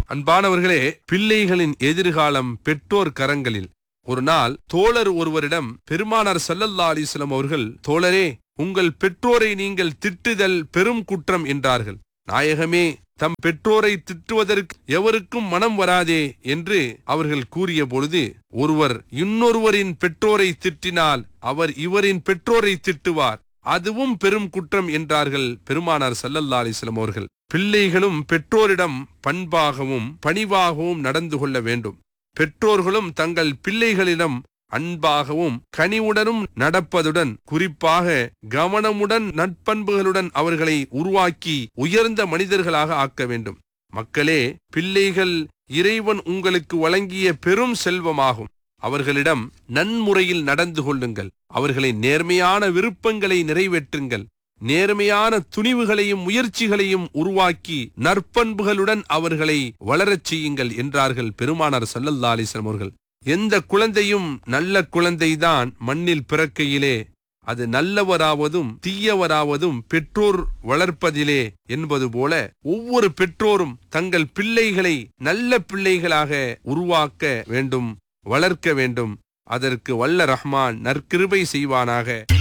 அன்பானவர்களே பிள்ளைகளின் எதிர்காலம் பெற்றோர் கரங்களில் ஒரு நாள் தோழர் ஒருவரிடம் பெருமானார் சல்லல்லா அலிஸ்லாம் அவர்கள் தோழரே உங்கள் பெற்றோரை நீங்கள் திட்டுதல் பெரும் குற்றம் என்றார்கள் நாயகமே தம் பெற்றோரை திட்டுவதற்கு எவருக்கும் மனம் வராதே என்று அவர்கள் கூறிய பொழுது ஒருவர் இன்னொருவரின் பெற்றோரை திட்டினால் அவர் இவரின் பெற்றோரை திட்டுவார் அதுவும் பெரும் குற்றம் என்றார்கள் பெருமானார் சல்லல்லா அலிஸ்லாம் அவர்கள் பிள்ளைகளும் பெற்றோரிடம் பண்பாகவும் பணிவாகவும் நடந்து கொள்ள வேண்டும் பெற்றோர்களும் தங்கள் பிள்ளைகளிடம் அன்பாகவும் கனிவுடனும் நடப்பதுடன் குறிப்பாக கவனமுடன் நட்பண்புகளுடன் அவர்களை உருவாக்கி உயர்ந்த மனிதர்களாக ஆக்க வேண்டும் மக்களே பிள்ளைகள் இறைவன் உங்களுக்கு வழங்கிய பெரும் செல்வமாகும் அவர்களிடம் நன்முறையில் நடந்து கொள்ளுங்கள் அவர்களை நேர்மையான விருப்பங்களை நிறைவேற்றுங்கள் நேர்மையான துணிவுகளையும் முயற்சிகளையும் உருவாக்கி நற்பண்புகளுடன் அவர்களை வளரச் செய்யுங்கள் என்றார்கள் பெருமானார் சல்லல்லா அலிஸ்லாம் அவர்கள் எந்த குழந்தையும் நல்ல குழந்தைதான் மண்ணில் பிறக்கையிலே அது நல்லவராவதும் தீயவராவதும் பெற்றோர் வளர்ப்பதிலே என்பது போல ஒவ்வொரு பெற்றோரும் தங்கள் பிள்ளைகளை நல்ல பிள்ளைகளாக உருவாக்க வேண்டும் வளர்க்க வேண்டும் அதற்கு வல்ல ரஹ்மான் நற்கிருபை செய்வானாக